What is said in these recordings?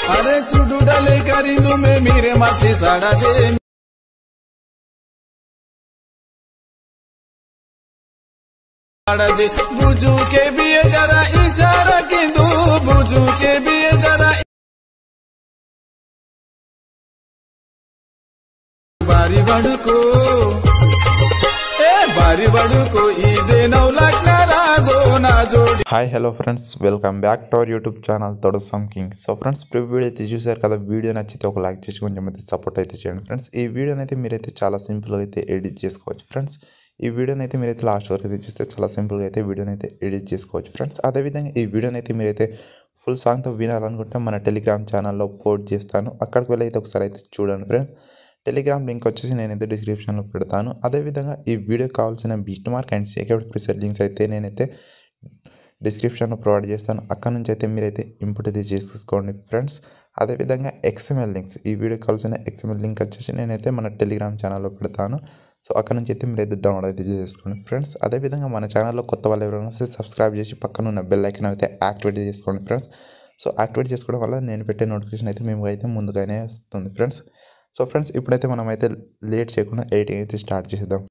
अरे चुडू डले करी तुम्हें मेरे मासी साड़ा दे साड़ा दे बुझू के भी ये जरा इशारा की दो बुझू के भी ये जरा बारी बड़को ए बारी बड़को इदे नौ लाख ना रागो ना जोड़ी hi hello friends welcome back to our YouTube channel తొడు some king so friends pre video అయితే చూసారు కదా వీడియో నచ్చితే ఒక లైక్ చేసి కొంచెం అయితే సపోర్ట్ అయితే చేయండి ఫ్రెండ్స్ ఈ వీడియోని అయితే మీరైతే చాలా సింపుల్గా అయితే ఎడిట్ చేసుకోవచ్చు ఫ్రెండ్స్ ఈ వీడియోని అయితే మీరైతే లాస్ట్ వరకు అయితే చూస్తే చాలా సింపుల్గా అయితే వీడియోని అయితే ఎడిట్ చేసుకోవచ్చు ఫ్రెండ్స్ అదేవిధంగా ఈ వీడియోని అయితే మీరైతే ఫుల్ సాంగ్తో వినాలనుకుంటే మన టెలిగ్రామ్ ఛానల్లో పోస్ట్ చేస్తాను అక్కడికి వెళ్ళి అయితే ఒకసారి అయితే చూడండి ఫ్రెండ్స్ టెలిగ్రామ్ లింక్ వచ్చేసి నేనైతే డిస్క్రిప్షన్లో పెడతాను అదేవిధంగా ఈ వీడియోకి కావాల్సిన beat mark and security preset links అయితే నేనైతే డిస్క్రిప్షన్లో ప్రొవైడ్ చేస్తాను అక్కడ నుంచి అయితే మీరైతే ఇంపుట్ అయితే చేసుకోండి ఫ్రెండ్స్ అదేవిధంగా ఎక్స్ఎంఎల్ లింక్స్ ఈ వీడియోకి కావాల్సిన ఎక్స్ఎంఎల్ లింక్ వచ్చేసి నేనైతే మన టెలిగ్రామ్ ఛానల్లో పెడతాను సో అక్కడ నుంచి అయితే మీరైతే డౌన్లోడ్ అయితే చేసుకోండి ఫ్రెండ్స్ అదేవిధంగా మన ఛానల్లో కొత్త వాళ్ళు ఎవరైనా వస్తే సబ్స్క్రైబ్ చేసి పక్కన ఉన్న బెల్ ఐకన్ అయితే యాక్టివేట్ చేసుకోండి ఫ్రెండ్స్ సో యాక్టివేట్ చేసుకోవడం వల్ల నేను పెట్టే నోటిఫికేషన్ అయితే మేము అయితే ముందుగానే వస్తుంది ఫ్రెండ్స్ సో ఫ్రెండ్స్ ఇప్పుడైతే మనం అయితే లేట్ చేయకుండా ఎడిటింగ్ అయితే స్టార్ట్ చేద్దాం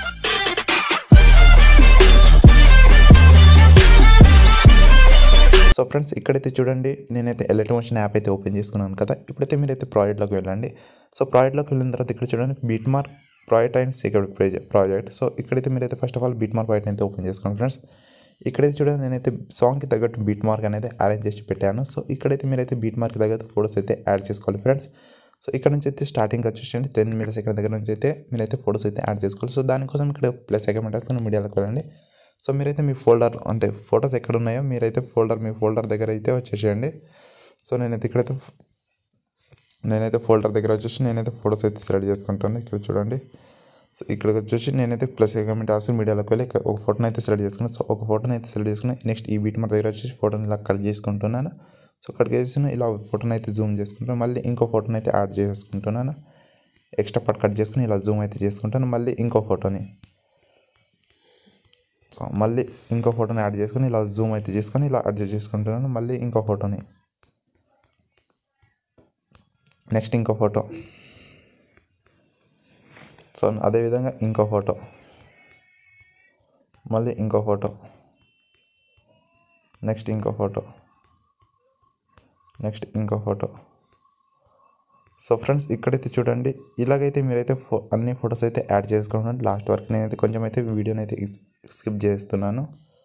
సో ఫ్రెండ్స్ ఇక్కడైతే చూడండి నేనైతే ఎలక్ట్రిక్ మోషన్ యాప్ అయితే ఓపెన్ చేసుకున్నాను కదా ఇప్పుడైతే మీరైతే ప్రాజెక్ట్లోకి వెళ్ళండి సో ప్రాజెక్ట్లోకి వెళ్ళిన తర్వాత ఇక్కడ చూడండి beat mark project and security project project so ఇక్కడైతే మీరైతే first of all beat mark project అయితే ఓపెన్ చేసుకోండి ఫ్రెండ్స్ ఇక్కడైతే చూడండి నేనైతే సాంగ్కి తగ్గట్టు బీట్ మార్క్ అనేది అరేంజ్ చేసి పెట్టాను సో ఇక్కడైతే మీరైతే బీట్ మార్క్ తగ్గట్టు ఫోటోస్ అయితే యాడ్ చేసుకోవాలి ఫ్రెండ్స్ సో ఇక్కడ నుంచి అయితే స్టార్టింగ్ వచ్చేసి టెన్ మినిట్స్ ఇక్కడ దగ్గర నుంచి అయితే మీరైతే ఫోటోస్ అయితే యాడ్ చేసుకోవాలి సో దానికోసం ఇక్కడ ప్లస్ సెకండ్ వేసుకుని మీడియాలోకి వెళ్ళండి సో మీరైతే మీ ఫోల్డర్ అంటే ఫొటోస్ ఎక్కడ ఉన్నాయో మీరైతే ఫోల్డర్ మీ ఫోల్డర్ దగ్గర అయితే వచ్చేసేయండి సో నేనైతే ఇక్కడైతే నేనైతే ఫోల్డర్ దగ్గర వచ్చేసి నేనైతే ఫొటోస్ అయితే సెలెక్ట్ చేసుకుంటాను ఇక్కడ చూడండి సో ఇక్కడ వచ్చేసి నేనైతే ప్లస్ గవర్నమెంట్ ఆప్షన్ మీడియాలోకి వెళ్ళి ఒక ఫోటోని అయితే సెలెక్ట్ చేసుకున్నాను సో ఒక ఫోటోని అయితే సెలెక్ట్ చేసుకుని నెక్స్ట్ ఈ బీట్ మన దగ్గర వచ్చేసి ఫోటోని ఇలా కట్ చేసుకుంటున్నాను సో కట్ చేసిన ఇలా ఫోటోని అయితే జూమ్ చేసుకుంటాను మళ్ళీ ఇంకో ఫోటోని అయితే యాడ్ చేసుకుంటున్నాను ఎక్స్ట్రా పార్ట్ కట్ చేసుకుని ఇలా జూమ్ అయితే చేసుకుంటాను మళ్ళీ ఇంకో ఫోటోని సో మళ్ళీ ఇంకో ఫోటోని యాడ్ చేసుకొని ఇలా జూమ్ అయితే చేసుకొని ఇలా అడ్జస్ట్ చేసుకుంటున్నాను మళ్ళీ ఇంకో ఫోటోని నెక్స్ట్ ఇంకో ఫోటో సో అదేవిధంగా ఇంకో ఫోటో మళ్ళీ ఇంకో ఫోటో నెక్స్ట్ ఇంకో ఫోటో నెక్స్ట్ ఇంకో ఫోటో సో ఫ్రెండ్స్ ఇక్కడైతే చూడండి ఇలాగైతే మీరైతే ఫో అన్ని ఫొటోస్ అయితే యాడ్ చేసుకోండి లాస్ట్ వరకు నేనైతే కొంచెం అయితే వీడియోని అయితే స్కిప్ చేస్తున్నాను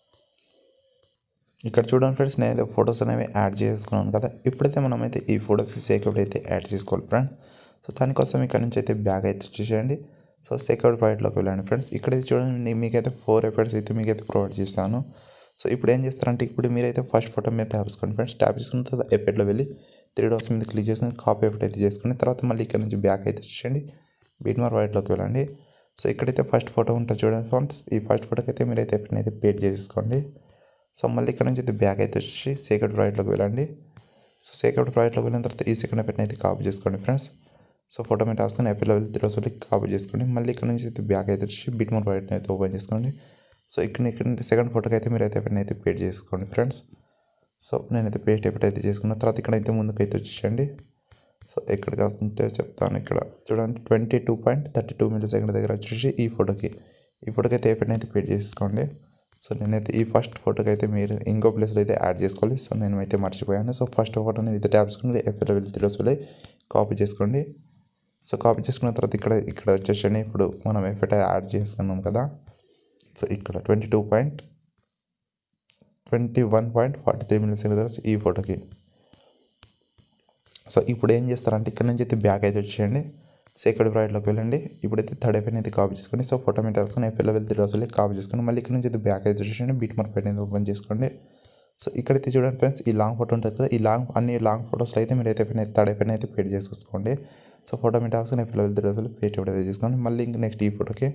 ఇక్కడ చూడండి ఫ్రెండ్స్ నేనైతే ఫొటోస్ అనేవి యాడ్ చేసుకున్నాను కదా ఇప్పుడైతే మనమైతే ఈ ఫొటోస్ సేకౌట్ అయితే యాడ్ చేసుకోవాలి ఫ్రెండ్స్ సో దానికోసం ఇక్కడ నుంచి అయితే బ్యాగ్ అయితే వచ్చేసేయండి సో సేకౌట్ ప్రాజెక్ట్లోకి వెళ్ళండి ఫ్రెండ్స్ ఇక్కడైతే చూడండి మీకైతే ఫోర్ ఎఫర్ట్స్ అయితే మీకైతే ప్రొవైడ్ చేస్తాను సో ఇప్పుడు ఏం చేస్తారంటే ఇప్పుడు మీరైతే ఫస్ట్ ఫోటో మీరు ట్యాప్ చేసుకోండి ఫ్రెండ్స్ ట్యాప్ చేసుకున్న తర్వాత ఎఫెక్ట్లో వెళ్ళి త్రీ డాట్స్ మీద క్లిక్ చేసుకుని కాపీ ఎఫెక్ట్ అయితే చేసుకుని తర్వాత మళ్ళీ ఇక్కడ నుంచి బ్యాక్ అయితే వచ్చేయండి బీట్ మార్ వైట్లోకి వెళ్ళండి సో ఇక్కడైతే ఫస్ట్ ఫోటో ఉంటుంది చూడండి ఫ్రెండ్స్ ఈ ఫస్ట్ ఫోటోకి అయితే మీరైతే ఎఫెక్ట్ని అయితే పేడ్ చేసేసుకోండి సో మళ్ళీ ఇక్కడ నుంచి అయితే బ్యాక్ అయితే వచ్చి సేకెడ్ ప్రాజెక్ట్లోకి వెళ్ళండి సో సేకెడ్ ప్రాజెక్ట్లోకి వెళ్ళిన తర్వాత ఈ సెకండ్ ఎఫెక్ట్ని అయితే కాపీ చేసుకోండి ఫ్రెండ్స్ సో ఫోటో మీద రాసుకొని ఎఫ్ఎల్లో వెళ్ళి త్రీ వెళ్ళి కాపీ చేసుకోండి మళ్ళీ ఇక్కడ నుంచి అయితే బ్యాక్ అయితే వచ్చి బిట్ మోర్ ప్రాజెక్ట్ని అయితే ఓపెన్ చేసుకోండి సో ఇక్కడ ఇక్కడ సెకండ్ ఫోటోకి అయితే మీరు అయితే ఎఫెక్ట్ని అయితే పేడ్ చేసుకోండి ఫ్రెండ్స్ సో నేనైతే పేస్ట్ ఎఫెక్ట్ అయితే చేసుకున్న తర్వాత ఇక్కడైతే ముందుకైతే వచ్చేయండి సో ఎక్కడికి వస్తుంటే చెప్తాను ఇక్కడ చూడండి twenty two point thirty two millisecond దగ్గర వచ్చేసి ఈ ఫోటోకి ఈ ఫోటోకి అయితే ఎఫెక్ట్ అయితే పేడ్ చేసుకోండి సో నేనైతే ఈ ఫస్ట్ ఫోటోకి అయితే మీరు ఇంకో ప్లేస్లో అయితే యాడ్ చేసుకోవాలి సో నేను అయితే మర్చిపోయాను సో ఫస్ట్ ఫోటోని విత్ ట్యాబ్స్ ఎఫ్ఎల్ వెళ్ళి త్రీ వెళ్ళి కాపీ చేసుకోండి సో కాపీ చేసుకున్న తర్వాత ఇక్కడ ఇక్కడ వచ్చేసండి ఇప్పుడు మనం ఎఫెక్ట్ యాడ్ చేసుకున్నాం కదా సో ఇక్కడ twenty two point twenty one point forty three minutes దగ్గర ఈ ఫోటోకి సో ఇప్పుడు ఏం చేస్తారంటే ఇక్కడ నుంచి అయితే బ్యాక్ అయితే వచ్చేయండి సెకండ్ ప్రాజెక్ట్లోకి వెళ్ళండి ఇప్పుడైతే థర్డ్ ఎఫ్ఐని అయితే కాపీ చేసుకోండి సో ఫోటో మీద వేసుకొని ఎఫ్ఐలో వెళ్తే రోజులే కాపీ చేసుకోండి మళ్ళీ ఇక్కడ నుంచి అయితే బ్యాక్ అయితే వచ్చేయండి బీట్ మార్క్ అయితే ఓపెన్ చేసుకోండి సో ఇక్కడైతే చూడండి ఫ్రెండ్స్ ఈ లాంగ్ ఫోటో ఉంటుంది కదా ఈ లాంగ్ అన్ని లాంగ్ ఫోటోస్లో అయితే మీరు అయితే థర్డ్ ఎఫ్ఐని అయితే పేడ్ చేసుకోండి సో ఫోటో మీద వేసుకొని ఎఫ్ఐలో వెళ్తే రోజులు పేట్ అయితే చేసుకోండి మళ్ళీ ఇంక నెక్స్ట్ ఈ ఫోటోకి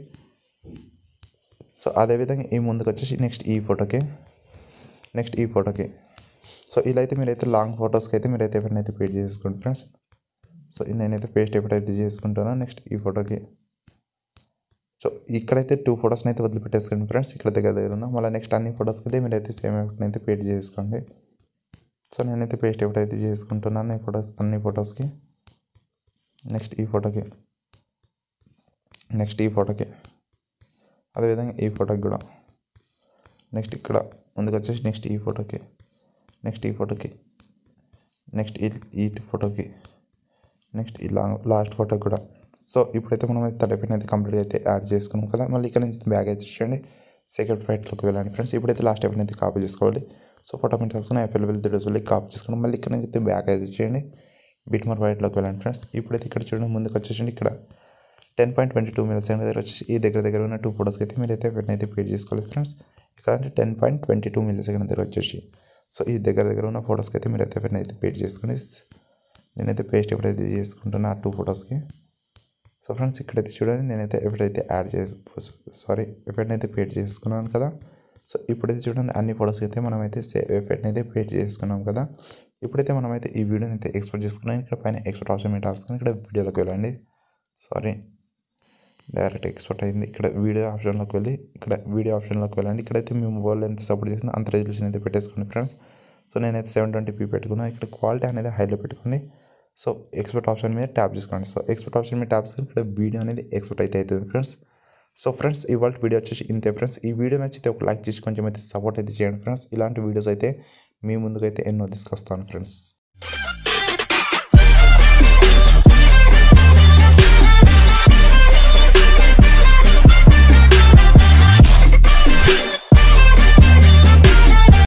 సో అదేవిధంగా ఈ ముందుకు వచ్చేసి నెక్స్ట్ ఈ ఫోటోకి నెక్స్ట్ ఈ ఫోటోకి సో ఇలా అయితే మీరైతే లాంగ్ ఫొటోస్కి అయితే మీరైతే ఎప్పుడైతే పేడ్ చేసుకోండి ఫ్రెండ్స్ సో నేనైతే పేస్ట్ ఎప్పుడైతే చేసుకుంటానో నెక్స్ట్ ఈ ఫోటోకి సో ఇక్కడైతే టూ ఫొటోస్ని అయితే వదిలిపెట్టేసుకోండి ఫ్రెండ్స్ ఇక్కడ దగ్గర దగ్గర ఉన్న మళ్ళీ నెక్స్ట్ అన్ని ఫొటోస్కి అయితే మీరైతే సేమ్ ఎఫెక్ట్ని అయితే పేడ్ చేసుకోండి సో నేనైతే పేస్ట్ ఎప్పుడైతే చేసుకుంటున్నాను ఈ ఫొటోస్ అన్ని ఫొటోస్కి నెక్స్ట్ ఈ ఫోటోకి నెక్స్ట్ ఈ ఫోటోకి అదేవిధంగా ఈ ఫోటోకి కూడా నెక్స్ట్ ఇక్కడ ముందుకు వచ్చేసి నెక్స్ట్ ఈ ఫోటోకి నెక్స్ట్ ఈ ఫోటోకి నెక్స్ట్ ఈ ఈ ఫోటోకి నెక్స్ట్ ఈ లాంగ్ లాస్ట్ ఫోటో కూడా సో ఇప్పుడైతే మనం అయితే తడిపిన అయితే కంప్లీట్గా అయితే యాడ్ చేసుకున్నాం కదా మళ్ళీ ఇక్కడ నుంచి బ్యాగ్ అయితే చూడండి సెకండ్ రైట్లోకి వెళ్ళండి ఫ్రెండ్స్ ఇప్పుడైతే లాస్ట్ స్టెప్ అయితే కాపీ చేసుకోవాలి సో ఫోటో మీద తీసుకుని ఎఫ్ఎల్ వెళ్తే వెళ్ళి కాపీ చేసుకోండి మళ్ళీ ఇక్కడ నుంచి అయితే బ్యాగ్ అయితే చేయండి బిట్ మర్ వైట్లోకి వెళ్ళండి ఫ్రెండ్స్ ఇప్పుడైతే ఇక్కడ చూడండి ముందుకు వచ్చేసండి ఇక్కడ ten point twenty two minutes దగ్గర వచ్చేసి ఈ దగ్గర దగ్గర ఉన్న టూ ఫోటోస్కి అయితే మీరైతే వెంటనే అయితే పేడ్ చేసుకోవాలి ఫ్రెండ్స్ ఇక్కడ అంటే ten point twenty two millisecond దగ్గర వచ్చేసి సో ఈ దగ్గర దగ్గర ఉన్న ఫోటోస్కి అయితే మీరైతే వెంటనే అయితే పేడ్ చేసుకుని నేనైతే పేస్ట్ ఎప్పుడైతే చేసుకుంటున్నా ఆ టూ ఫోటోస్కి సో ఫ్రెండ్స్ ఇక్కడైతే చూడండి నేనైతే ఎప్పుడైతే యాడ్ చేసి సారీ ఎఫెక్ట్ అయితే పేడ్ చేసుకున్నాను కదా సో ఇప్పుడైతే చూడండి అన్ని ఫోటోస్కి అయితే మనమైతే సే ఎఫెక్ట్ అయితే పేడ్ చేసుకున్నాం కదా ఇప్పుడైతే మనమైతే ఈ వీడియోని అయితే ఎక్స్పోర్ట్ చేసుకున్నాం ఇక్కడ పైన ఎక్స్పోర్ట్ ఆప్షన్ మీద ఆప్షన్ ఇక్కడ వీడియోలోకి వెళ్ళండి సారీ డైరెక్ట్ ఎక్స్పోర్ట్ అయింది ఇక్కడ వీడియో ఆప్షన్లోకి వెళ్ళి ఇక్కడ వీడియో ఆప్షన్లోకి వెళ్ళండి ఇక్కడైతే మీ మొబైల్ ఎంత సపోర్ట్ చేసిందో అంత రెజల్యూషన్ అయితే పెట్టేసుకోండి ఫ్రెండ్స్ సో నేనైతే సెవెన్ ట్వంటీ పీ పెట్టుకున్నాను ఇక్కడ క్వాలిటీ అనేది హైలో పెట్టుకోండి సో ఎక్స్పోర్ట్ ఆప్షన్ మీద ట్యాప్ చేసుకోండి సో ఎక్స్పోర్ట్ ఆప్షన్ మీద ట్యాప్ చేసుకుని ఇక్కడ వీడియో అనేది ఎక్స్పోర్ట్ అయితే అవుతుంది ఫ్రెండ్స్ సో ఫ్రెండ్స్ ఇవాళ వీడియో వచ్చేసి ఇంతే ఫ్రెండ్స్ ఈ వీడియో నచ్చితే ఒక లైక్ చేసి కొంచెం అయితే సపోర్ట్ అయితే చేయండి ఫ్రెండ్స్ ఇలాంటి వీడియోస్ అయితే మీ ముందుకైతే ఎన్నో తీసుకొస్తాను ఫ్రెండ్స్